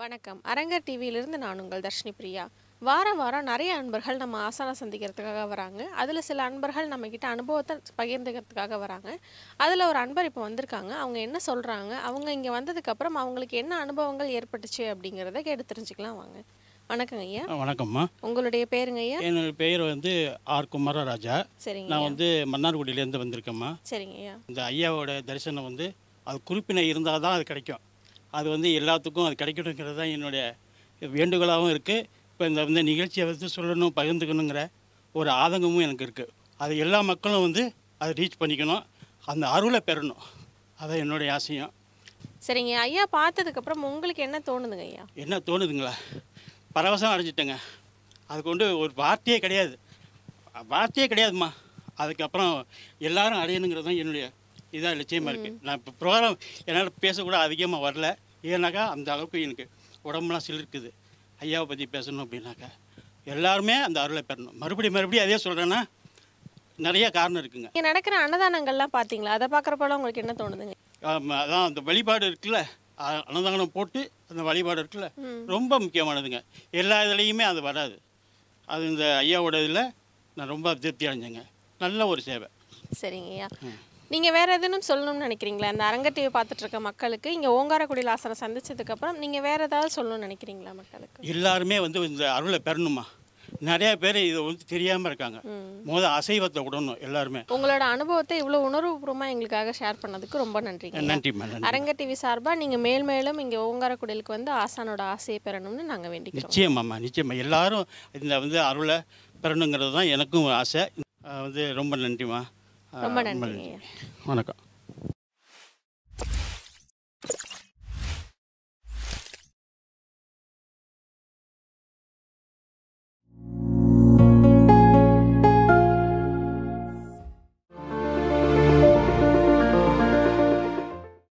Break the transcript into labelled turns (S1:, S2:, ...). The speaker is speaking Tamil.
S1: வணக்கம் அரங்கர் டிவியிலிருந்து நான் உங்கள் தர்ஷினி பிரியா வாரம் வாரம் நிறைய அன்பர்கள் நம்ம ஆசானம் சந்திக்கிறதுக்காக வராங்க அதில் சில அன்பர்கள் நம்மக்கிட்ட அனுபவத்தை பகிர்ந்துக்கிறதுக்காக வராங்க அதில் ஒரு அன்பர் இப்போ வந்திருக்காங்க அவங்க என்ன சொல்கிறாங்க அவங்க இங்கே வந்ததுக்கப்புறம் அவங்களுக்கு என்ன அனுபவங்கள் ஏற்பட்டுச்சு அப்படிங்கிறத கேட்டு தெரிஞ்சுக்கலாம் வாங்க வணக்கங்க ஐயா
S2: ஆ, வணக்கம்மா
S1: உங்களுடைய பேருங்க ஐயா
S2: என்னோட பெயர் வந்து ஆர் குமாரராஜா
S1: சரிங்க
S2: நான்
S1: ஐயா
S2: வந்து மன்னார்குடியிலேருந்து வந்திருக்கேம்மா
S1: சரிங்க ஐயா
S2: இந்த ஐயாவோட தரிசனம் வந்து அது குறிப்பினை இருந்தால் தான் அது கிடைக்கும் அது வந்து எல்லாத்துக்கும் அது கிடைக்கணுங்கிறது தான் என்னுடைய வேண்டுகோளாகவும் இருக்குது இப்போ இந்த இந்த நிகழ்ச்சியை வந்து சொல்லணும் பகிர்ந்துக்கணுங்கிற ஒரு ஆதங்கமும் எனக்கு இருக்குது அது எல்லா மக்களும் வந்து அதை ரீச் பண்ணிக்கணும் அந்த அருளை பெறணும் அதான் என்னுடைய ஆசையும்
S1: சரிங்க ஐயா பார்த்ததுக்கப்புறம் உங்களுக்கு என்ன தோணுதுங்க ஐயா
S2: என்ன தோணுதுங்களா பரவசம் அடைஞ்சிட்டேங்க அதுக்கு வந்து ஒரு வார்த்தையே கிடையாது வார்த்தையே கிடையாதும்மா அதுக்கப்புறம் எல்லாரும் அடையணுங்கிறது தான் என்னுடைய இதாக லட்சியமாக இருக்குது நான் இப்போ ப்ரோக்ராம் என்னால் பேசக்கூட அதிகமாக வரல ஏன்னாக்கா அந்த அளவுக்கு எனக்கு உடம்புலாம் சிலிர்க்குது ஐயாவை பற்றி பேசணும் அப்படின்னாக்கா எல்லாருமே அந்த அருளை பெறணும் மறுபடியும் மறுபடியும் அதே சொல்கிறேன்னா நிறைய காரணம் இருக்குங்க
S1: இங்கே நடக்கிற அன்னதானங்கள்லாம் பார்த்தீங்களா அதை பார்க்குறப்பெல்லாம் உங்களுக்கு என்ன தோணுதுங்க
S2: ஆமா, அதான் அந்த வழிபாடு இருக்குல்ல அ- அன்னதானம் போட்டு அந்த வழிபாடு இருக்குல்ல ரொம்ப முக்கியமானதுங்க எல்லா இதுலேயுமே அது வராது அது இந்த ஐயாவோட இதில் நான் ரொம்ப திருப்தி அடைஞ்சேங்க நல்ல ஒரு சேவை
S1: சரிங்க ஐயா நீங்கள் வேற எதுவும் சொல்லணும்னு நினைக்கிறீங்களா இந்த அரங்க டிவி பார்த்துட்டு இருக்க மக்களுக்கு இங்கே ஓங்காரக்குடியில் ஆசனம் சந்திச்சதுக்கப்புறம் நீங்கள் வேற ஏதாவது சொல்லணும்னு நினைக்கிறீங்களா மக்களுக்கு
S2: எல்லாருமே வந்து இந்த அருளை பெறணுமா நிறைய பேர் இதை வந்து தெரியாமல் இருக்காங்க முத அசைவத்தை விடணும் எல்லாருமே
S1: உங்களோட அனுபவத்தை இவ்வளோ உணர்வுபூர்வமாக எங்களுக்காக ஷேர் பண்ணதுக்கு ரொம்ப நன்றிங்க ஐயா.
S2: நன்றிம்மா நன்றி
S1: அரங்க டிவி சார்பாக நீங்கள் மேல் மேலும் இங்கே ஓங்காரக்குடிலுக்கு வந்து ஆசானோட ஆசையை பெறணும்னு நாங்கள் வேண்டிக்கிறோம்
S2: நிச்சயமாம்மா நிச்சயமா எல்லாரும் இந்த வந்து அருளை பெறணுங்கிறது தான் எனக்கும் ஒரு ஆசை அஹ் வந்து ரொம்ப நன்றிம்மா அஹ்
S1: ரொம்ப நன்றிங்க ஐயா
S2: வணக்கம்